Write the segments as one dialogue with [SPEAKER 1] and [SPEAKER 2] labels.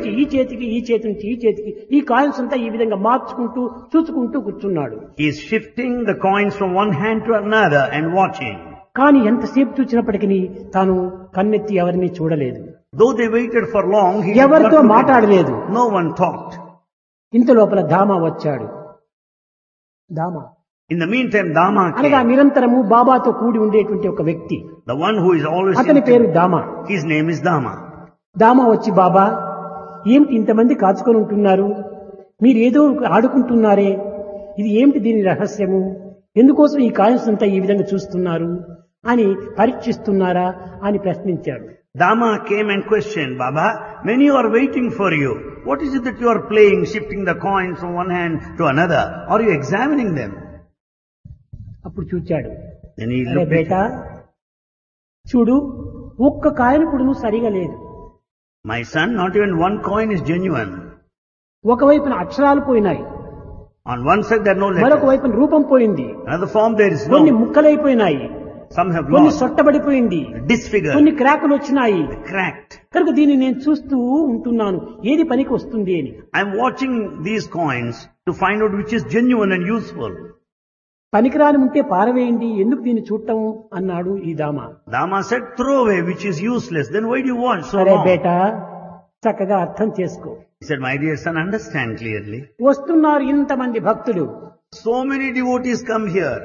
[SPEAKER 1] నుంచి ఈ చేతికి ఈ చేతి నుంచి ఈ చేతికి ఈ కాయిన్స్ అంతా ఈ విధంగా మార్చుకుంటూ చూసుకుంటూ కూర్చున్నాడు
[SPEAKER 2] He is shifting the coins from one hand to another and watching.
[SPEAKER 1] కానీ ఎంతసేపు చూసినప్పటికీ తాను కన్నెత్తి ఎవరిని చూడలేదు
[SPEAKER 2] Though they waited for long, he did not
[SPEAKER 1] ఎవరితో
[SPEAKER 2] look at
[SPEAKER 1] మాట్లాడలేదు
[SPEAKER 2] them. No one talked.
[SPEAKER 1] ఇంత లోపల దామ వచ్చాడు దామ
[SPEAKER 2] In the meantime, Dama
[SPEAKER 1] అనగా
[SPEAKER 2] came.
[SPEAKER 1] నిరంతరము బాబాతో కూడి ఉండేటువంటి ఒక వ్యక్తి
[SPEAKER 2] The one who is always
[SPEAKER 1] అతని పేరు దామ
[SPEAKER 2] His name is Dama.
[SPEAKER 1] దామ వచ్చి బాబా ఏమిటి ఇంతమంది కాచుకొని ఉంటున్నారు మీరు ఏదో ఆడుకుంటున్నారే ఇది ఏమిటి దీని రహస్యము ఎందుకోసం ఈ కాయిన్స్ అంతా ఈ విధంగా చూస్తున్నారు అని పరీక్షిస్తున్నారా అని ప్రశ్నించాడు
[SPEAKER 2] Dama came and questioned, Baba, many are waiting for you. What is it that you are playing, shifting the coins from one hand to another? Are you examining them?
[SPEAKER 1] అప్పుడు చూచాడు
[SPEAKER 2] Then he
[SPEAKER 1] అరే
[SPEAKER 2] looked at
[SPEAKER 1] బేటా చూడు ఒక్క కాయను కూడా నువ్వు సరిగా లేదు
[SPEAKER 2] My son, not even one coin is genuine.
[SPEAKER 1] ఒకవైపున అక్షరాలు పోయినాయి
[SPEAKER 2] On one side there are no
[SPEAKER 1] మరొక
[SPEAKER 2] letters.
[SPEAKER 1] వైపున రూపం పోయింది
[SPEAKER 2] Another form there is
[SPEAKER 1] కొన్ని
[SPEAKER 2] no.
[SPEAKER 1] ముక్కలైపోయినాయి
[SPEAKER 2] Some have
[SPEAKER 1] కొన్ని
[SPEAKER 2] lost.
[SPEAKER 1] సొట్టబడిపోయింది
[SPEAKER 2] Disfigured.
[SPEAKER 1] కొన్ని క్రాకులు వచ్చినాయి
[SPEAKER 2] Cracked.
[SPEAKER 1] కనుక దీన్ని నేను చూస్తూ ఉంటున్నాను ఏది పనికి వస్తుంది అని
[SPEAKER 2] I'm watching these coins to find out which is genuine and useful.
[SPEAKER 1] పనికిరాని ఉంటే పారవేయండి ఎందుకు దీన్ని చూడటం అన్నాడు ఈ దామ
[SPEAKER 2] Dama said, throw away which is useless. Then why do you watch so
[SPEAKER 1] సరే
[SPEAKER 2] long?
[SPEAKER 1] బేటా చక్కగా అర్థం చేసుకో
[SPEAKER 2] He said, my dear son, understand clearly.
[SPEAKER 1] వస్తున్నారు ఇంతమంది భక్తులు
[SPEAKER 2] So many devotees come here.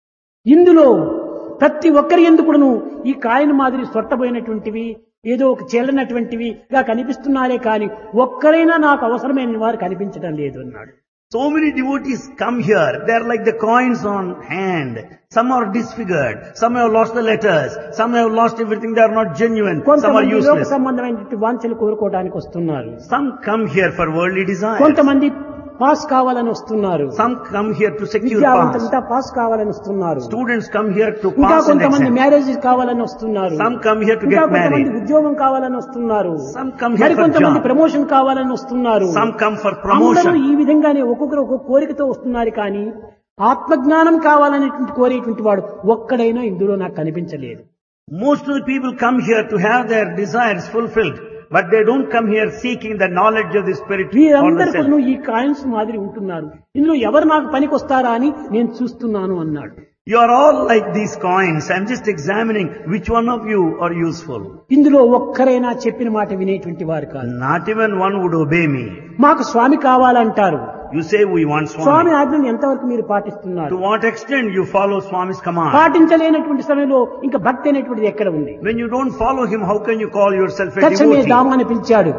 [SPEAKER 1] ఇందులో ప్రతి ఒక్కరి ఎందుకును ఈ కాయను మాదిరి సొట్టబోయినటువంటివి ఏదో ఒక చెల్లనటువంటివిగా కనిపిస్తున్నారే కానీ ఒక్కరైనా నాకు అవసరమైన వారు కనిపించడం లేదు అన్నాడు
[SPEAKER 2] So many devotees come here. They are like the coins on hand. Some are disfigured. Some have lost the letters. Some have lost everything. They are not genuine. Some are
[SPEAKER 1] కొంతమంది లోక
[SPEAKER 2] useless.
[SPEAKER 1] సంబంధమైనటువంటి వాంఛలు కోరుకోవడానికి వస్తున్నారు
[SPEAKER 2] Some come here for worldly desires.
[SPEAKER 1] కొంతమంది pass కావాలని వస్తున్నారు
[SPEAKER 2] Some come here to secure pass.
[SPEAKER 1] విద్యావంతులంతా pass కావాలని వస్తున్నారు
[SPEAKER 2] Students come here to
[SPEAKER 1] ఇంకా
[SPEAKER 2] pass an
[SPEAKER 1] కొంతమంది
[SPEAKER 2] exam.
[SPEAKER 1] మ్యారేజ్ కావాలని వస్తున్నారు
[SPEAKER 2] Some come here to
[SPEAKER 1] ఇంకా
[SPEAKER 2] get
[SPEAKER 1] కొంతమంది
[SPEAKER 2] married.
[SPEAKER 1] ఉద్యోగం కావాలని వస్తున్నారు
[SPEAKER 2] Some come here
[SPEAKER 1] మరి
[SPEAKER 2] for
[SPEAKER 1] కొంతమంది
[SPEAKER 2] job.
[SPEAKER 1] ప్రమోషన్ కావాలని వస్తున్నారు
[SPEAKER 2] Some come for
[SPEAKER 1] అందరూ
[SPEAKER 2] promotion.
[SPEAKER 1] ఈ విధంగానే ఒక్కొక్కరు ఒక్కొక్క కోరికతో వస్తున్నారు కానీ ఆత్మజ్ఞానం కావాలనేటువంటి కోరేటువంటి వాడు ఒక్కడైనా ఇందులో నాకు కనిపించలేదు
[SPEAKER 2] Most of the people come here to have their desires fulfilled. But they don't come here seeking the knowledge of the spirit or the
[SPEAKER 1] వీరందరూ
[SPEAKER 2] self.
[SPEAKER 1] కూడా ఈ కాయిన్స్ మాదిరి ఉంటున్నారు ఇందులో ఎవరు నాకు పనికి వస్తారా అని నేను చూస్తున్నాను అన్నాడు
[SPEAKER 2] You are all like these coins. I'm just examining which one of you are useful.
[SPEAKER 1] ఇందులో ఒక్కరైనా చెప్పిన మాట వినేటువంటి వారు కాదు
[SPEAKER 2] Not even one would obey me.
[SPEAKER 1] మాకు స్వామి కావాలంటారు
[SPEAKER 2] You say we want
[SPEAKER 1] Swamy
[SPEAKER 2] Swami.
[SPEAKER 1] ఆజ్ఞను ఎంతవరకు మీరు పాటిస్తున్నారు
[SPEAKER 2] To what extent you follow Swami's command?
[SPEAKER 1] పాటించలేనటువంటి సమయంలో ఇంకా భక్తి అనేటువంటిది ఎక్కడ ఉంది
[SPEAKER 2] When you don't follow him, how can you call yourself a
[SPEAKER 1] తక్షణమే
[SPEAKER 2] devotee?
[SPEAKER 1] దామాని పిలిచాడు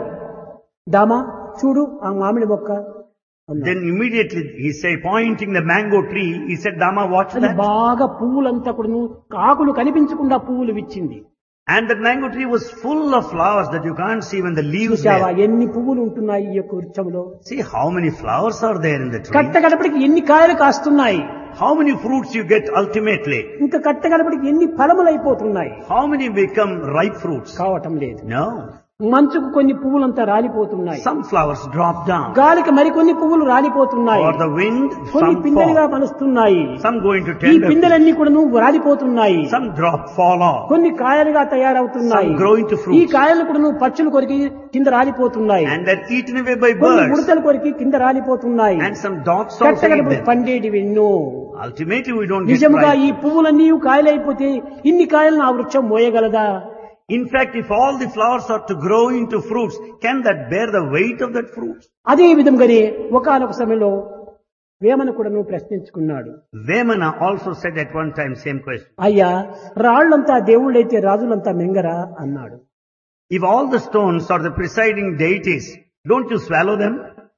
[SPEAKER 1] దామా చూడు ఆ మామిడి మొక్క అన్నాడు.
[SPEAKER 2] Then immediately he said, pointing the mango tree, he said, Dama, watch
[SPEAKER 1] అది
[SPEAKER 2] that.
[SPEAKER 1] బాగా పువ్వులంతా కూడా ఆకులు కనిపించకుండా పువ్వులు విచ్చింది
[SPEAKER 2] And that mango tree was full of flowers that you can't see when the leaves
[SPEAKER 1] చూసావా
[SPEAKER 2] there.
[SPEAKER 1] ఎన్ని పువ్వులు ఉంటున్నాయి ఈ యొక్క వృక్షంలో
[SPEAKER 2] See how many flowers are there in the tree.
[SPEAKER 1] కట్ట గడపడికి ఎన్ని కాయలు కాస్తున్నాయి
[SPEAKER 2] How many fruits you get ultimately.
[SPEAKER 1] ఇంకా కట్ట గడపడికి ఎన్ని ఫలములు అయిపోతున్నాయి
[SPEAKER 2] How many become ripe fruits.
[SPEAKER 1] కావటం లేదు
[SPEAKER 2] No.
[SPEAKER 1] మంచుకు కొన్ని పువ్వులంతా రాలిపోతున్నాయి
[SPEAKER 2] Some flowers drop down.
[SPEAKER 1] గాలికి మరికొన్ని పువ్వులు రాలిపోతున్నాయి
[SPEAKER 2] Or the wind,
[SPEAKER 1] కొన్ని
[SPEAKER 2] some
[SPEAKER 1] పిందెలుగా
[SPEAKER 2] fall.
[SPEAKER 1] మలుస్తున్నాయి
[SPEAKER 2] Some go into
[SPEAKER 1] ఈ
[SPEAKER 2] tender.
[SPEAKER 1] పిందెలన్నీ కూడా రాలిపోతున్నాయి
[SPEAKER 2] Some drop, fall off.
[SPEAKER 1] కొన్ని కాయలుగా తయారవుతున్నాయి
[SPEAKER 2] Some grow into
[SPEAKER 1] ఈ
[SPEAKER 2] fruits.
[SPEAKER 1] కాయలు కూడా నువ్వు పచ్చులు కొరికి కింద రాలిపోతున్నాయి
[SPEAKER 2] And they're eaten away by
[SPEAKER 1] కొన్ని
[SPEAKER 2] birds.
[SPEAKER 1] ఉడతలు కొరికి కింద రాలిపోతున్నాయి
[SPEAKER 2] And some dogs also eat
[SPEAKER 1] కట్టగడపడి
[SPEAKER 2] them.
[SPEAKER 1] పండేటివి ఎన్నో
[SPEAKER 2] Ultimately we don't get
[SPEAKER 1] నిజముగా
[SPEAKER 2] ripe.
[SPEAKER 1] ఈ పువ్వులన్నీ కాయలైపోతే ఇన్ని కాయలను ఆ వృక్షం మోయగలదా
[SPEAKER 2] In fact, if all the flowers are to grow into fruits, can that bear the weight of that fruit?
[SPEAKER 1] అదే విధంగానే ఒకనొక సమయంలో వేమన కూడా నువ్వు ప్రశ్నించుకున్నాడు
[SPEAKER 2] Vemana also said at one time same question.
[SPEAKER 1] అయ్యా రాళ్లంతా దేవుళ్ళైతే రాజులంతా మింగరా అన్నాడు
[SPEAKER 2] If all the stones are the presiding deities, don't you swallow them?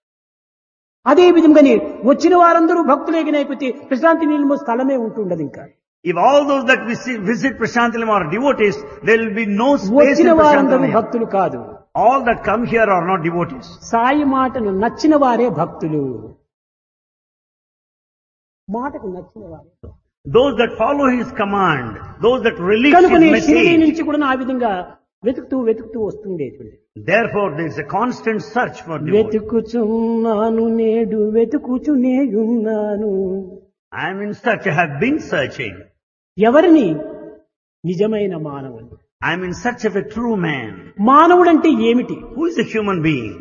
[SPEAKER 1] అదే విధంగానే వచ్చిన వారందరూ భక్తులేగినైపోతే ప్రశాంతి నీళ్ళు స్థలమే ఉంటుండదు ఇంకా
[SPEAKER 2] If all those that visit, visit Prashantilam are devotees, there will be no space
[SPEAKER 1] వచ్చిన
[SPEAKER 2] in
[SPEAKER 1] వారందరూ
[SPEAKER 2] Prashantilam.
[SPEAKER 1] భక్తులు కాదు
[SPEAKER 2] All that come here are not devotees.
[SPEAKER 1] Sai మాటను నచ్చిన వారే భక్తులు మాటకు నచ్చిన వారే
[SPEAKER 2] Those that follow his command, those that release
[SPEAKER 1] కనుకనే
[SPEAKER 2] his
[SPEAKER 1] షిరిడి
[SPEAKER 2] message.
[SPEAKER 1] నుంచి కూడా ఆ విధంగా వెతుకుతూ వెతుకుతూ వస్తుండేటువంటి
[SPEAKER 2] Therefore, there is a constant search for devotees.
[SPEAKER 1] వెతుకుచున్నాను నేడు వెతుకుచునేయున్నాను
[SPEAKER 2] I am in search, I have been searching.
[SPEAKER 1] ఎవరిని నిజమైన మానవుని
[SPEAKER 2] I am in search of a true man.
[SPEAKER 1] మానవుడంటే ఏమిటి
[SPEAKER 2] Who is a human being?